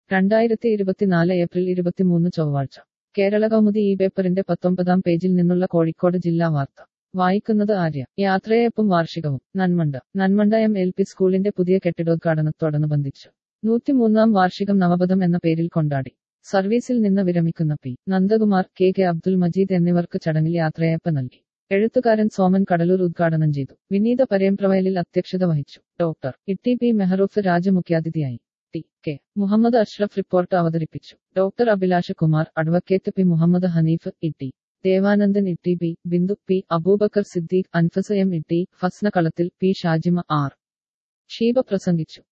രണ്ടായിരത്തി ഇരുപത്തിനാല് ഏപ്രിൽ ഇരുപത്തിമൂന്ന് ചൊവ്വാഴ്ച കേരള കൗമുദി ഈ പേപ്പറിന്റെ പത്തൊമ്പതാം പേജിൽ നിന്നുള്ള കോഴിക്കോട് ജില്ലാ വാർത്ത വായിക്കുന്നത് ആര്യ യാത്രയയപ്പും വാർഷികവും Nanmanda Nanmanda M L P സ്കൂളിന്റെ പുതിയ കെട്ടിടോദ്ഘാടനത്തോടനുബന്ധിച്ചു നൂറ്റിമൂന്നാം വാർഷികം നവപഥം എന്ന പേരിൽ കൊണ്ടാടി സർവീസിൽ നിന്ന് വിരമിക്കുന്ന P Nandakumar K K Abdul Majeed എന്നിവർക്ക് ചടങ്ങിൽ യാത്രയയപ്പ് നൽകി എഴുത്തുകാരൻ സോമൻ കടലൂർ ഉദ്ഘാടനം ചെയ്തു വിനീത പരേംപ്രവയലിൽ അധ്യക്ഷത വഹിച്ചു ഡോക്ടർ ഇട്ടി പി മെഹറൂഫ് രാജ മുഖ്യാതിഥിയായി T K Muhammad Ashraf report അവതരിപ്പിച്ചു doctor Abhilash Kumar advocate P Muhammad Haneef Itty Devanandan Itty B Bindu P Aboobacker Siddique Anfas M Itty Fasna Kalathil P Shajima R Sheeba പ്രസംഗിച്ചു